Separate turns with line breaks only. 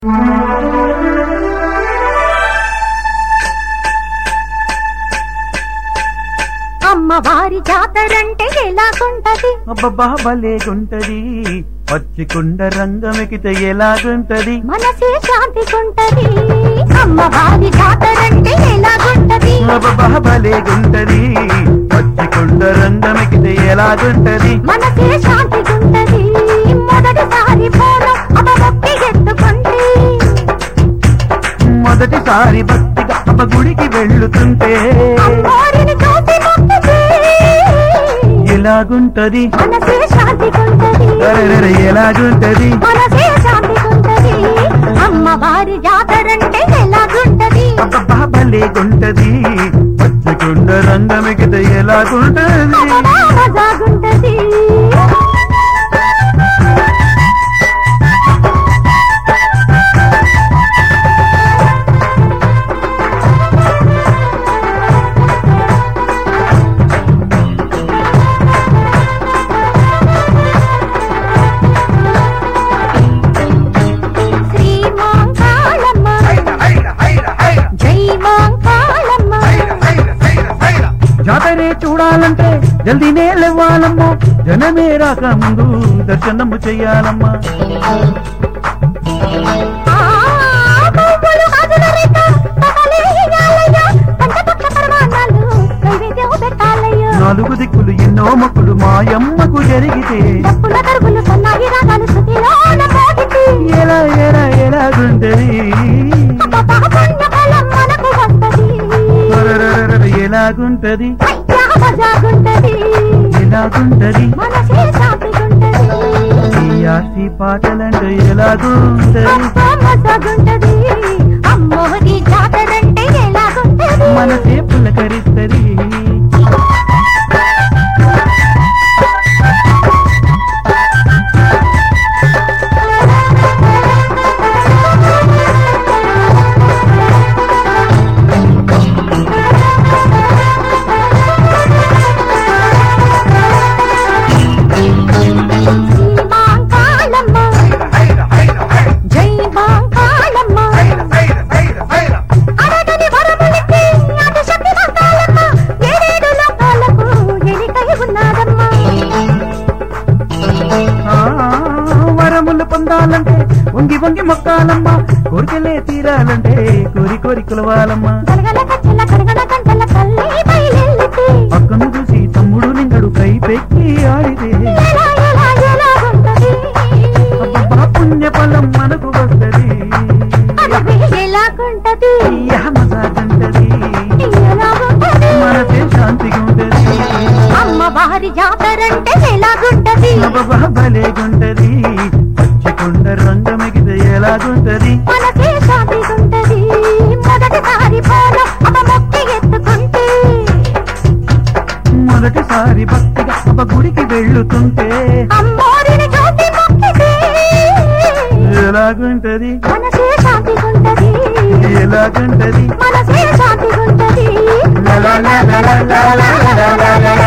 అమ్మవారి జాతరంటే ఎలాగుంటది
అబ్బబ్బా భలేగుంటది పచ్చికుండ రంగమెకితే ఎలాగుంటది
మనసే శాంతిగుంటది అమ్మవారి జాతరంటే ఎలాగుంటది
అబ్బబ్బా భలేగుంటది పచ్చికుండ రంగమెకితే ఎలాగుంటది
మనసే శాంతిగుంటది మొదటిసారి పోలం అపభక్తి ఎత్తుకుంటే
మొదటిసారి భక్తిగా అబ్బ గుడికి వెళ్ళుతుంటే
అమ్మవారిని చూసి మొక్కితే
ఎలాగుంటది
మనసే శాంతిగుంటది
అరెరెరె, ఎలాగుంటది
మనసే శాంతిగుంటది అమ్మవారి జాతరంటే ఎలాగుంటది
అబ్బబ్బా భలేగుంటది పచ్చికుండ రంగమెకితే ఎలాగుంటది
అమ్మవా మజాగుంటది శ్రీ మాంకాళమ్మ జై మాంకాళమ్మ
జాతరే చూడాలంటే జల్దీనే లేవాలమ్మో జనమే రాక ముందు దర్శనము చెయ్యాలమ్మా
ఆ పువ్వులు గాజుల రేఖ పగలే ఇయ్యాలయ్య పంచపక్ష పరమాన్నాలు నైవేద్యం పెట్టాలయ్య
నాలుగు దిక్కులు ఎన్నో మొక్కులు మాయమ్మకు జరిగితే
డప్పుల దరువులు సన్నాయి రాగాలు శృతిలోన మోగితే
ఎలా ఎలా ఎలాగుంటది
అబ్బబ్బా పుణ్య ఫలం మనకు వస్తది
అరెరెరెరె, ఎలాగుంటది
అయ్యా మజాగుంటది
ఎలాగుంటది
మనసే శాంతిగుంటది
ఈ ఆసి పాటలంటే ఎలాగుంటది
అబ్బా మజాగుంటది అమ్మవారి జాతరంటే ఎలాగుంటది
మనసే పులకరిస్తది
శ్రీ మాంకాళమ్మ జై మాంకాళమ్మ అడగని వరములిచ్చి అతి శక్తి మంతాలమ్మ ఏడేడు లోకాలకు ఎలికై ఉన్నాడమ్మ
ఆ, వరములు పొందాలంటే వంగి వంగి మొక్కాలమ్మా కోరికలే తీరాలంటే కోరి కోరి కొలవాలమ్మా
గలగల కచ్చల కరగడ కంటల తల్లి బయలెల్లితే
పక్కను చూసి తమ్ముడు నింగడు కై పెక్కి ఆడితే
ఎలా ఎలా ఎలా ఉంటది
అబ్బబ్బా పుణ్య ఫలం మనకు వస్తది
అరవై ఎలాగుంటది
మజాగంటది
ఎలాగుంటది
మనసే శాంతిగా ఉంటది
అమ్మవారి జాతరంటే ఎలాగుంటది
అబ్బబ్బా భలేగుంటది పచ్చికొండ రంగమిగితే ఎలాగుంటది
మనసే శాంతిగుంటది మొదటిసారి పోలం అప మొక్కి ఎత్తుకుంటే
మొదటిసారి భక్తిగా అబ్బ గుడికి వెళ్ళుతుంటే
అమ్మోరిని చూసి మొక్కితే
ఎలాగుంటది
మనసే శాంతిగుంటది
ఎలాగుంటది
మనసే శాంతిగుంటది
లా లా లా లా లా లా లా లా లా లా